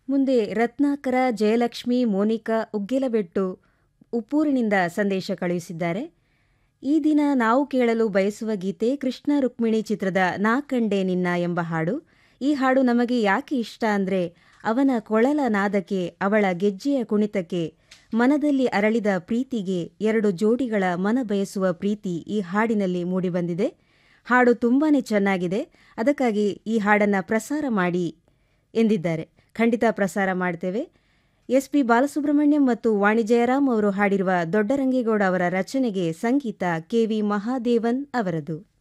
ಮುಂದೆ ರತ್ನಾಕರ ಜಯಲಕ್ಷ್ಮಿ ಮೋನಿಕಾ ಉಗ್ಗೆಲಬೆಟ್ಟು ಉಪ್ಪೂರಿನಿಂದ ಸಂದೇಶ ಕಳುಹಿಸಿದ್ದಾರೆ ಈ ದಿನ ನಾವು ಕೇಳಲು ಬಯಸುವ ಗೀತೆ ಕೃಷ್ಣ ರುಕ್ಮಿಣಿ ಚಿತ್ರದ ನಾ ಕಂಡೆ ನಿನ್ನ ಎಂಬ ಹಾಡು ಈ ಹಾಡು ನಮಗೆ ಯಾಕೆ ಇಷ್ಟ ಅಂದರೆ ಅವನ ಕೊಳಲ ನಾದಕ್ಕೆ ಅವಳ ಗೆಜ್ಜೆಯ ಕುಣಿತಕ್ಕೆ ಮನದಲ್ಲಿ ಅರಳಿದ ಪ್ರೀತಿಗೆ ಎರಡು ಜೋಡಿಗಳ ಮನ ಬಯಸುವ ಪ್ರೀತಿ ಈ ಹಾಡಿನಲ್ಲಿ ಮೂಡಿಬಂದಿದೆ ಹಾಡು ತುಂಬಾನೇ ಚೆನ್ನಾಗಿದೆ ಅದಕ್ಕಾಗಿ ಈ ಹಾಡನ್ನು ಪ್ರಸಾರ ಮಾಡಿ ಎಂದಿದ್ದಾರೆ ಖಂಡಿತ ಪ್ರಸಾರ ಮಾಡ್ತೇವೆ ಎಸ್ ಪಿ ಬಾಲಸುಬ್ರಹ್ಮಣ್ಯಂ ಮತ್ತು ವಾಣಿ ಜಯರಾಮ್ ಅವರು ಹಾಡಿರುವ ದೊಡ್ಡರಂಗೇಗೌಡ ಅವರ ರಚನೆಗೆ ಸಂಗೀತ ಕೆ ವಿ ಮಹಾದೇವನ್ ಅವರದು